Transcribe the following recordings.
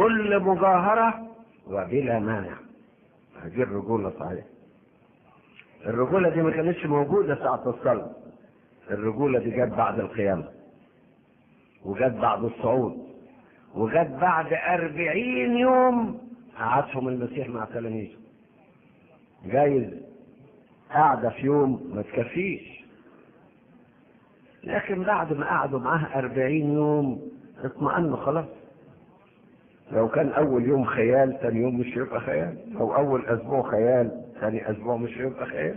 بكل مجاهرة وبلا مانع هذه الرجولة صحيح الرجولة دي ما كانتش موجودة ساعة الصلاة الرجولة دي جت بعد القيامة وجت بعد الصعود وجت بعد أربعين يوم قعدهم المسيح مع تلاميذه جايز قاعدة في يوم ما تكفيش لكن بعد ما قعدوا معاه أربعين يوم اطمأنوا خلاص لو كان أول يوم خيال ثاني يوم مش هيبقى خيال أو أول أسبوع خيال ثاني أسبوع مش هيبقى خيال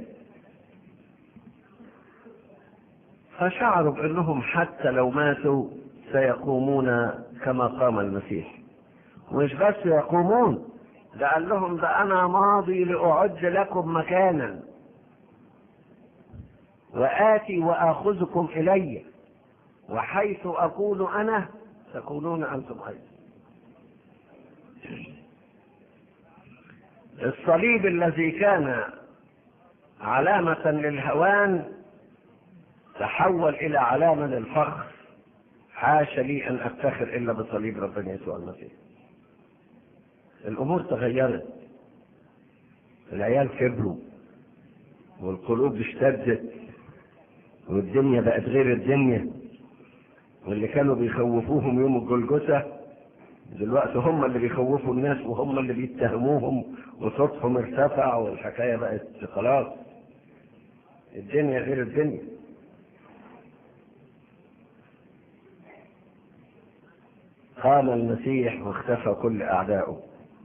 فشعروا بأنهم حتى لو ماتوا سيقومون كما قام المسيح مش بس يقومون ده قال لهم ده أنا ماضي لأعد لكم مكانا وآتي وآخذكم إلي وحيث أكون أنا تكونون أنتم أيضا الصليب الذي كان علامة للهوان تحول إلى علامة للفخر حاش لي أن أفتخر إلا بصليب ربنا يسوع المسيح الأمور تغيرت العيال كبروا والقلوب اشتدت والدنيا بقت غير الدنيا واللي كانوا بيخوفوهم يوم الجلجثة دلوقتي هم اللي بيخوفوا الناس وهم اللي بيتهموهم وصوتهم ارتفع والحكاية بقت خلاص الدنيا غير الدنيا قام المسيح واختفى كل أعدائه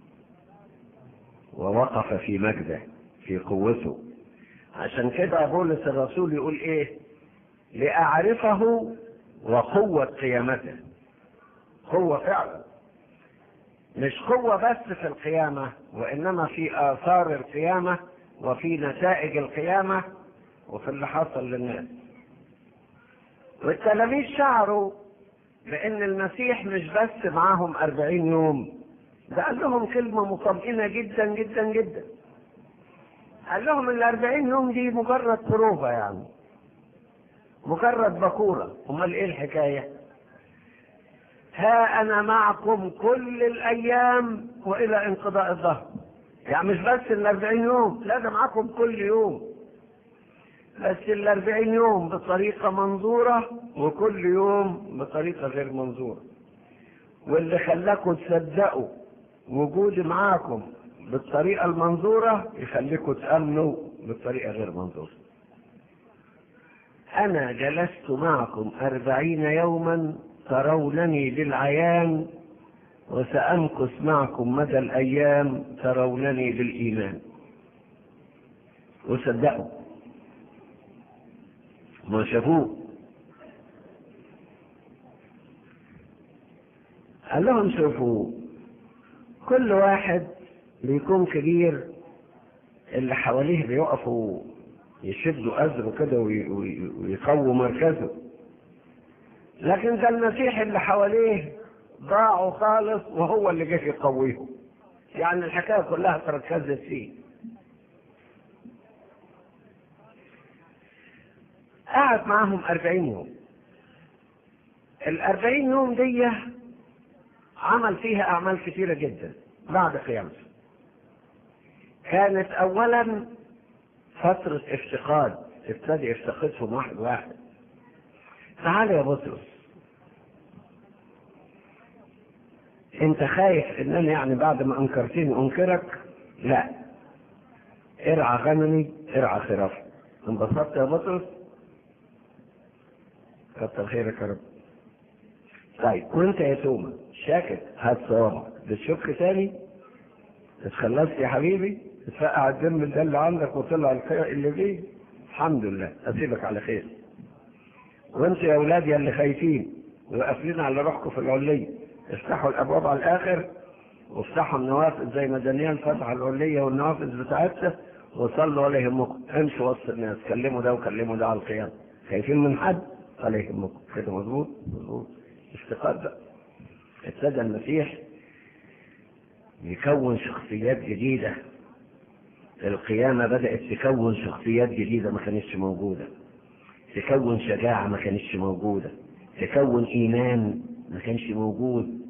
ووقف في مجده في قوته عشان كده بولس الرسول يقول ايه لأعرفه وقوة قيامته قوة فعلا مش قوة بس في القيامة وإنما في آثار القيامة وفي نتائج القيامة وفي اللي حصل للناس والتلاميذ شعروا بأن المسيح مش بس معاهم أربعين يوم ده قال لهم كلمة مطمئنة جدا جدا جدا قال لهم الأربعين يوم دي مجرد بروفة يعني مجرد بكورة امال ايه الحكاية ها انا معكم كل الايام والى انقضاء الظهر يعني مش بس الاربعين يوم لا ده معكم كل يوم بس الاربعين يوم بطريقة منظورة وكل يوم بطريقة غير منظورة واللي خلاكم تصدقوا وجودي معاكم بالطريقة المنظورة يخليكم تأمنوا بالطريقة غير منظورة أنا جلست معكم أربعين يوما ترونني بالعيان وسأمكث معكم مدى الأيام ترونني بالإيمان وصدقوا ما شافوه قال لهم شوفوا كل واحد بيكون كبير اللي حواليه بيقفوا يشدوا أزره كده ويقووا مركزه لكن ده المسيح اللي حواليه ضاعوا خالص وهو اللي جه يقويهم يعني الحكاية كلها تركزت فيه قعد معاهم أربعين يوم الأربعين يوم دي عمل فيها أعمال كثيرة جدا بعد قيامته كانت أولا فترة افتقاد ابتدي يفتقدهم واحد واحد تعال يا بطرس انت خايف ان انا يعني بعد ما انكرتني انكرك لا ارعى غنمي ارعى خرافي انبسطت يا بطرس كتر خيرك يا رب طيب وانت يا توما شاكك هات صوابعك بتشك تاني اتخلصت يا حبيبي اتفقع الدم ده اللي عندك وطلع الخير اللي فيه الحمد لله اسيبك على خير وانت يا اولاد يا اللي خايفين وقافلين على روحكم في العليه افتحوا الابواب على الاخر وافتحوا النوافذ زي ما دانيال فتح العليه والنوافذ بتاعتها وصلوا ولا يهمكم امشوا وسط الناس كلموا ده وكلموا ده على القيامه خايفين من حد ولا يهمكم كده مظبوط مظبوط افتقاد بقى ابتدى المسيح يكون شخصيات جديده القيامة بدأت تكون شخصيات جديدة ما كانتش موجودة تكون شجاعة ما كانتش موجودة تكون إيمان ما كانش موجود